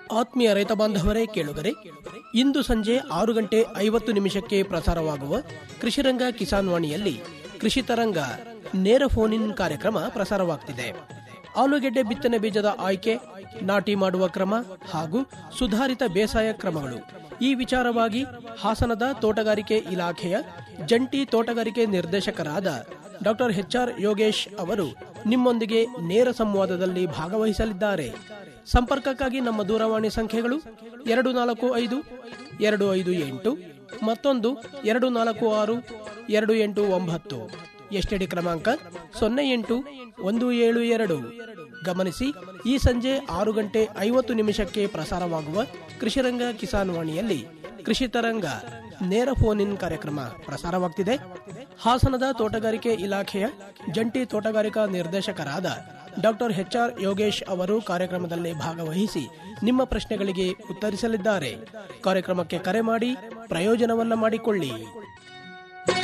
ಆತ್ಮೀಯ ರೈತ ಬಾಂಧವರೇ ಕೇಳುಗರೆ ಇಂದು ಸಂಜೆ ಆರು ಗಂಟೆ ಐವತ್ತು ನಿಮಿಷಕ್ಕೆ ಪ್ರಸಾರವಾಗುವ ಕೃಷಿರಂಗ ಕಿಸಾನ್ ವಾಣಿಯಲ್ಲಿ ಕೃಷಿ ತರಂಗ ನೇರ ಫೋನ್ ಇನ್ ಕಾರ್ಯಕ್ರಮ ಪ್ರಸಾರವಾಗ್ತಿದೆ ಆಲೂಗೆಡ್ಡೆ ಬಿತ್ತನೆ ಬೀಜದ ಆಯ್ಕೆ ನಾಟಿ ಮಾಡುವ ಕ್ರಮ ಹಾಗೂ ಸುಧಾರಿತ ಬೇಸಾಯ ಕ್ರಮಗಳು ಈ ವಿಚಾರವಾಗಿ ಹಾಸನದ ತೋಟಗಾರಿಕೆ ಇಲಾಖೆಯ ಜಂಟಿ ತೋಟಗಾರಿಕೆ ನಿರ್ದೇಶಕರಾದ ಡಾಕ್ಟರ್ ಎಚ್ಆರ್ ಯೋಗೇಶ್ ಅವರು ನಿಮ್ಮೊಂದಿಗೆ ನೇರ ಸಂವಾದದಲ್ಲಿ ಭಾಗವಹಿಸಲಿದ್ದಾರೆ ಸಂಪರ್ಕಕ್ಕಾಗಿ ನಮ್ಮ ದೂರವಾಣಿ ಸಂಖ್ಯೆಗಳು ಎರಡು ನಾಲ್ಕು ಐದು ಎರಡು ಐದು ಎಂಟು ಮತ್ತೊಂದು ಎರಡು ನಾಲ್ಕು ಆರು ಎರಡು ಎಂಟು ಒಂಬತ್ತು ಎಸ್ಟಿಡಿ ಕ್ರಮಾಂಕ ಸೊನ್ನೆ ಎಂಟು ಒಂದು ಏಳು ಎರಡು ಗಮನಿಸಿ ಈ ಸಂಜೆ ಆರು ಗಂಟೆ ಐವತ್ತು ನಿಮಿಷಕ್ಕೆ ಪ್ರಸಾರವಾಗುವ ಕೃಷಿರಂಗ ಕಿಸಾನ್ ವಾಣಿಯಲ್ಲಿ ಕೃಷಿ ತರಂಗ ನೇರ ಫೋನ್ ಇನ್ ಕಾರ್ಯಕ್ರಮ ಪ್ರಸಾರವಾಗ್ತಿದೆ ಹಾಸನದ ತೋಟಗಾರಿಕೆ ಇಲಾಖೆಯ ಜಂಟಿ ತೋಟಗಾರಿಕಾ ನಿರ್ದೇಶಕರಾದ ಡಾಕ್ಟರ್ ಎಚ್ಆರ್ ಯೋಗೇಶ್ ಅವರು ಕಾರ್ಯಕ್ರಮದಲ್ಲಿ ಭಾಗವಹಿಸಿ ನಿಮ್ಮ ಪ್ರಶ್ನೆಗಳಿಗೆ ಉತ್ತರಿಸಲಿದ್ದಾರೆ ಕಾರ್ಯಕ್ರಮಕ್ಕೆ ಕರೆ ಮಾಡಿ ಪ್ರಯೋಜನವನ್ನ ಮಾಡಿಕೊಳ್ಳಿ